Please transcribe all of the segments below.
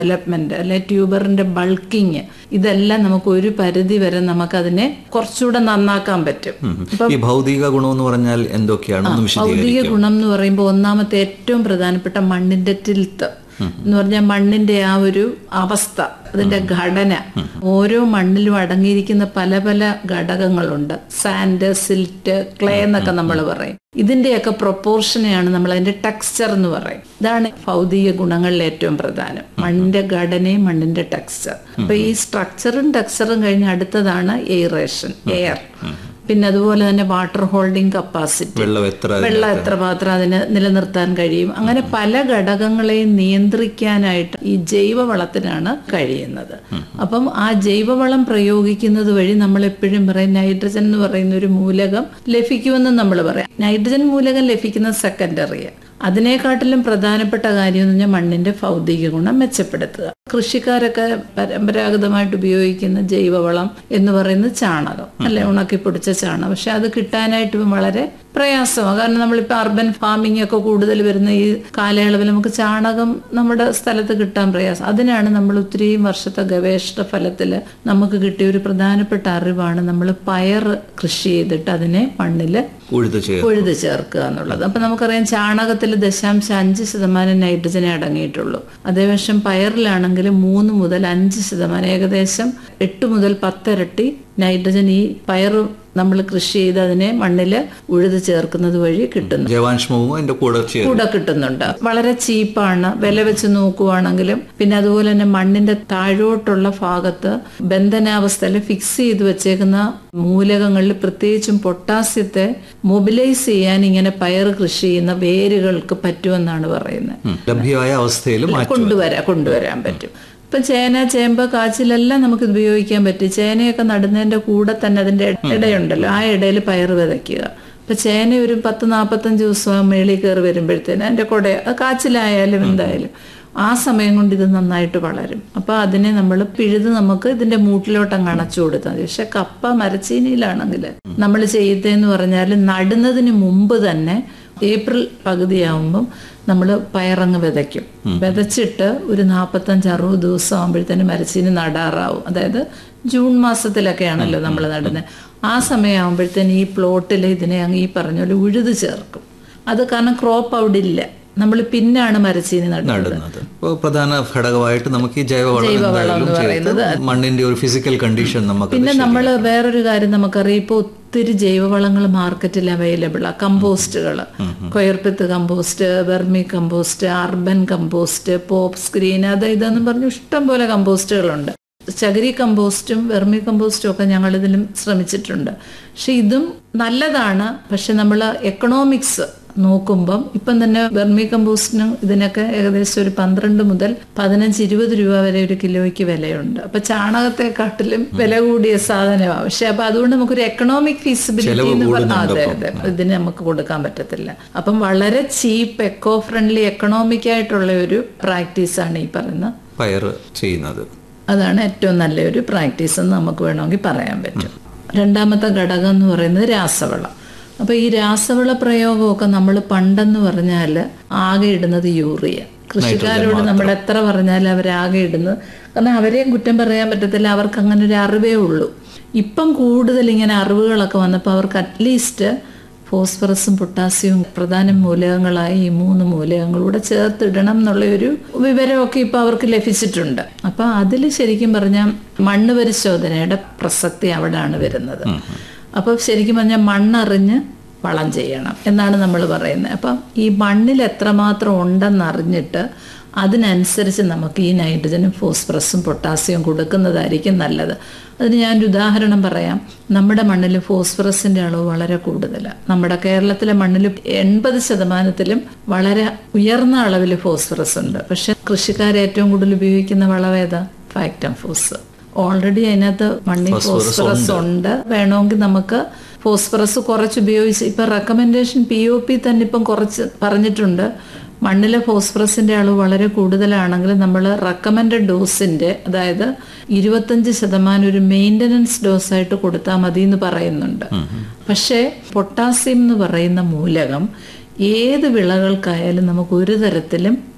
Development അല്ലെ ട്യൂബറിന്റെ ബൾക്കിങ് ഇതെല്ലാം നമുക്ക് ഒരു പരിധി വരെ നമുക്കതിനെ കുറച്ചുകൂടെ നന്നാക്കാൻ പറ്റും ഈ ഭൗതിക ഗുണം എന്ന് പറഞ്ഞാൽ എന്തൊക്കെയാണ് ഒന്ന് വിശദീകരിക്കും ഭൗതിക ഗുണം എന്ന് പറയുമ്പോൾ ഒന്നാമത്തെ ഏറ്റവും പ്രധാനപ്പെട്ട മണ്ണിന്റെ ടിൽത്ത് എന്ന് പറഞ്ഞാൽ മണ്ണിന്റെ ആ ഒരു അവസ്ഥ അതിന്റെ ഘടന ഓരോ മണ്ണിലും അടങ്ങിയിരിക്കുന്ന പല പല ഘടകങ്ങളുണ്ട് സാൻഡ് സിൽറ്റ് ക്ലേ എന്നൊക്കെ നമ്മൾ പറയും ഇതിന്റെയൊക്കെ പ്രൊപ്പോർഷനെയാണ് നമ്മൾ അതിന്റെ ടെക്സ്ചർ എന്ന് പറയും ഇതാണ് ഭൗതിക ഗുണങ്ങളിൽ ഏറ്റവും പ്രധാനം മണ്ണിന്റെ ഘടനയും മണ്ണിന്റെ ടെക്സ്ചർ അപ്പൊ ഈ സ്ട്രക്ചറും ടെക്സ്ചറും കഴിഞ്ഞ് അടുത്തതാണ് എയറേഷൻ എയർ പിന്നെ അതുപോലെ തന്നെ വാട്ടർ ഹോൾഡിംഗ് കപ്പാസിറ്റി വെള്ളം എത്ര വെള്ളം എത്ര മാത്രം അതിന് നിലനിർത്താൻ കഴിയും അങ്ങനെ പല ഘടകങ്ങളെയും നിയന്ത്രിക്കാനായിട്ട് ഈ ജൈവവളത്തിനാണ് കഴിയുന്നത് അപ്പം ആ ജൈവവളം പ്രയോഗിക്കുന്നത് വഴി നമ്മൾ എപ്പോഴും പറയും നൈട്രജൻ എന്ന് പറയുന്ന ഒരു മൂലകം ലഭിക്കുമെന്ന് നമ്മൾ പറയാം നൈട്രജൻ മൂലകം ലഭിക്കുന്ന സെക്കൻഡറിയാണ് അതിനെക്കാട്ടിലും പ്രധാനപ്പെട്ട കാര്യം എന്ന് പറഞ്ഞാൽ മണ്ണിന്റെ ഭൗതിക ഗുണം മെച്ചപ്പെടുത്തുക കൃഷിക്കാരൊക്കെ പരമ്പരാഗതമായിട്ട് ഉപയോഗിക്കുന്ന ജൈവവളം എന്ന് പറയുന്നത് ചാണകം അല്ലെ ഉണക്കി പൊടിച്ച ചാണകം പക്ഷെ അത് കിട്ടാനായിട്ട് ഇപ്പം വളരെ പ്രയാസമാണ് കാരണം നമ്മളിപ്പോൾ അർബൻ ഫാമിംഗ് ഒക്കെ കൂടുതൽ വരുന്ന ഈ കാലയളവിൽ നമുക്ക് ചാണകം നമ്മുടെ സ്ഥലത്ത് കിട്ടാൻ പ്രയാസം അതിനാണ് നമ്മൾ ഒത്തിരിയും വർഷത്തെ ഗവേഷണ ഫലത്തിൽ നമുക്ക് കിട്ടിയ ഒരു പ്രധാനപ്പെട്ട അറിവാണ് നമ്മൾ പയർ കൃഷി ചെയ്തിട്ട് അതിനെ മണ്ണിൽ ഉഴുത് ചേർ ഉഴുത് ചേർക്കുക എന്നുള്ളത് അപ്പൊ നമുക്കറിയാം ചാണകത്തിൽ ദശാംശം അഞ്ച് ശതമാനം നൈട്രജനെ അടങ്ങിയിട്ടുള്ളൂ അതേപക്ഷം പയറിലാണെങ്കിൽ മൂന്ന് മുതൽ അഞ്ച് ശതമാനം ഏകദേശം എട്ട് മുതൽ പത്തിരട്ടി നൈട്രജൻ ഈ പയർ നമ്മൾ കൃഷി ചെയ്ത് അതിനെ മണ്ണിൽ ഉഴുത് ചേർക്കുന്നത് വഴി കിട്ടുന്നു ജൈവാംശമവും അതിന്റെ കൂടെ ചേർ കൂടെ കിട്ടുന്നുണ്ട് വളരെ ചീപ്പാണ് വില വെച്ച് നോക്കുവാണെങ്കിലും പിന്നെ അതുപോലെ തന്നെ മണ്ണിന്റെ താഴോട്ടുള്ള ഭാഗത്ത് ബന്ധനാവസ്ഥയിൽ ഫിക്സ് ചെയ്ത് വെച്ചേക്കുന്ന മൂലകങ്ങളിൽ പ്രത്യേകിച്ചും പൊട്ടാസ്യത്തെ മൊബിലൈസ് ചെയ്യാൻ ഇങ്ങനെ പയർ കൃഷി ചെയ്യുന്ന വേരുകൾക്ക് പറ്റുമെന്നാണ് പറയുന്നത് ഉം. ലഭ്യമായ അവസ്ഥയിൽ മാറ്റി കൊണ്ടുവരാൻ കൊണ്ടുവരാൻ പറ്റും ഇപ്പൊ ചേന ചേമ്പ് കാച്ചിലെല്ലാം നമുക്ക് ഇത് ഉപയോഗിക്കാൻ പറ്റും ചേനയൊക്കെ നടുന്നതിന്റെ കൂടെ തന്നെ അതിന്റെ ഇടയുണ്ടല്ലോ ആ ഇടയിൽ പയർ വിതയ്ക്കുക ഇപ്പൊ ചേന ഒരു പത്ത് നാൽപ്പത്തഞ്ച് ദിവസം മേളിൽ കയറി വരുമ്പോഴത്തേന് അതിന്റെ കുട അത് കാച്ചിലായാലും എന്തായാലും ആ സമയം കൊണ്ട് ഇത് നന്നായിട്ട് വളരും അപ്പൊ അതിനെ നമ്മൾ പിഴുത് നമുക്ക് ഇതിന്റെ മൂട്ടിലോട്ട് അങ്ങ് അണച്ചു കൊടുത്താൽ മതി പക്ഷെ കപ്പ മരച്ചീനിയിലാണെങ്കിൽ നമ്മൾ ചെയ്തതെന്ന് പറഞ്ഞാൽ നടുന്നതിന് മുമ്പ് തന്നെ ഏപ്രിൽ പകുതിയാവുമ്പം നമ്മൾ പയറങ്ങ് വിതയ്ക്കും വിതച്ചിട്ട് ഒരു നാൽപ്പത്തഞ്ച് അറുപത് ദിവസം ആകുമ്പോഴത്തേന് മരച്ചീനി നടാറാവും അതായത് ജൂൺ മാസത്തിലൊക്കെയാണല്ലോ നമ്മൾ നടുന്നത് ആ സമയമാകുമ്പോഴത്തേന് ഈ പ്ലോട്ടിൽ ഇതിനെ അങ്ങ് ഈ പറഞ്ഞ പോലെ ഉഴുത് ചേർക്കും അത് കാരണം ക്രോപ്പ് അവിടെ ഇല്ല നമ്മൾ പിന്നാണ് മരച്ചീനി നടുന്നത് നടുന്നത് അപ്പോൾ പ്രധാന ഘടകമായിട്ട് നമുക്ക് ഈ ജൈവവളം എന്തായാലും ചേർത്ത് മണ്ണിന്റെ ഒരു ഫിസിക്കൽ കണ്ടീഷൻ നമുക്ക് പിന്നെ നമ്മൾ വേറൊരു കാര്യം നമുക്കറിയാം ഇപ്പോൾ ഒത്തിരി ജൈവവളങ്ങൾ മാർക്കറ്റിൽ അവൈലബിൾ ആ കമ്പോസ്റ്റുകൾ coir pith compost vermi compost urban compost പോപ്പ് സ്ക്രീൻ അത് ഇതെന്ന് പറഞ്ഞു ഇഷ്ടം പോലെ കമ്പോസ്റ്റുകളുണ്ട് ചകിരി കമ്പോസ്റ്റും വെർമി കമ്പോസ്റ്റും ഒക്കെ ഞങ്ങൾ ഇതിലും ശ്രമിച്ചിട്ടുണ്ട് പക്ഷെ ഇതും നല്ലതാണ് പക്ഷെ നമ്മൾ എക്കണോമിക്സ് നോക്കുമ്പം ഇപ്പം തന്നെ വെർമി കമ്പോസ്റ്റിനും ഇതിനൊക്കെ ഏകദേശം ഒരു പന്ത്രണ്ട് മുതൽ പതിനഞ്ച് ഇരുപത് രൂപ വരെ ഒരു കിലോയ്ക്ക് വിലയുണ്ട് അപ്പൊ ചാണകത്തെക്കാട്ടിലും വില കൂടിയ സാധനമാണ് പക്ഷെ അപ്പൊ അതുകൊണ്ട് നമുക്കൊരു എക്കണോമിക് ഫീസിബിലിറ്റി എന്ന് പറഞ്ഞാൽ അതെ അതെ ഇതിന് നമുക്ക് കൊടുക്കാൻ പറ്റത്തില്ല അപ്പം വളരെ ചീപ്പ് എക്കോ ഫ്രണ്ട്ലി എക്കണോമിക് ആയിട്ടുള്ള ഒരു പ്രാക്ടീസാണ് ഈ പറയുന്ന പയർ ചെയ്യുന്നത് അതാണ് ഏറ്റവും നല്ലൊരു പ്രാക്ടീസ് എന്ന് നമുക്ക് വേണമെങ്കിൽ പറയാൻ പറ്റും രണ്ടാമത്തെ ഘടകം എന്ന് പറയുന്നത് രാസവളം അപ്പൊ ഈ രാസവള പ്രയോഗമൊക്കെ നമ്മൾ പണ്ടെന്ന് പറഞ്ഞാൽ ആകെ ഇടുന്നത് യൂറിയ കൃഷിക്കാരോട് നമ്മൾ എത്ര പറഞ്ഞാലും അവരാകെ ഇടുന്നത് കാരണം അവരെയും കുറ്റം പറയാൻ പറ്റത്തില്ല അവർക്ക് അങ്ങനെ ഒരു അറിവേ ഉള്ളൂ ഇപ്പം കൂടുതൽ ഇങ്ങനെ അറിവുകളൊക്കെ വന്നപ്പോൾ അവർക്ക് അറ്റ്ലീസ്റ്റ് ഫോസ്ഫറസും പൊട്ടാസ്യവും പ്രധാന മൂലകങ്ങളായ ഈ മൂന്ന് മൂലകങ്ങളൂടെ ചേർത്തിടണം എന്നുള്ള ഒരു വിവരമൊക്കെ ഇപ്പൊ അവർക്ക് ലഭിച്ചിട്ടുണ്ട് അപ്പൊ അതിൽ ശരിക്കും പറഞ്ഞാൽ മണ്ണ് പരിശോധനയുടെ പ്രസക്തി അവിടെയാണ് വരുന്നത് അപ്പൊ ശരിക്കും പറഞ്ഞാൽ മണ്ണറിഞ്ഞ് വളം ചെയ്യണം എന്നാണ് നമ്മൾ പറയുന്നത് അപ്പം ഈ മണ്ണിൽ എത്രമാത്രം ഉണ്ടെന്ന് അറിഞ്ഞിട്ട് അതിനനുസരിച്ച് നമുക്ക് ഈ നൈട്രജനും ഫോസ്ഫറസും പൊട്ടാസ്യവും കൊടുക്കുന്നതായിരിക്കും നല്ലത് അതിന് ഞാനൊരു ഉദാഹരണം പറയാം നമ്മുടെ മണ്ണിൽ ഫോസ്ഫറസിന്റെ അളവ് വളരെ കൂടുതലാണ് നമ്മുടെ കേരളത്തിലെ മണ്ണിൽ എൺപത് ശതമാനത്തിലും വളരെ ഉയർന്ന അളവിൽ ഫോസ്ഫറസ് ഉണ്ട് പക്ഷെ കൃഷിക്കാർ ഏറ്റവും കൂടുതൽ ഉപയോഗിക്കുന്ന വളവേതാ ഫാക്ടം ഫോസ് ഓൾറെഡി അതിനകത്ത് മണ്ണിൽ ഫോസ്ഫറസ് ഉണ്ട് വേണമെങ്കിൽ നമുക്ക് ഫോസ്ഫറസ് കുറച്ച് ഉപയോഗിച്ച് ഇപ്പൊ റെക്കമെൻഡേഷൻ പി ഒ പി തന്നെ ഇപ്പം കുറച്ച് പറഞ്ഞിട്ടുണ്ട് മണ്ണിലെ ഫോസ്ഫറസിന്റെ അളവ് വളരെ കൂടുതലാണെങ്കിൽ നമ്മൾ റെക്കമെൻഡഡ് ഡോസിന്റെ അതായത് ഇരുപത്തഞ്ച് ശതമാനം ഒരു മെയിൻ്റനൻസ് ഡോസായിട്ട് കൊടുത്താൽ മതി എന്ന് പറയുന്നുണ്ട് പക്ഷേ പൊട്ടാസ്യം എന്ന് പറയുന്ന മൂലകം ഏത് വിളകൾക്കായാലും നമുക്ക് ഒരു തരത്തിലും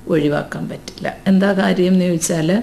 ഒഴിവാക്കാൻ പറ്റില്ല എന്താ കാര്യം എന്ന് ചോദിച്ചാൽ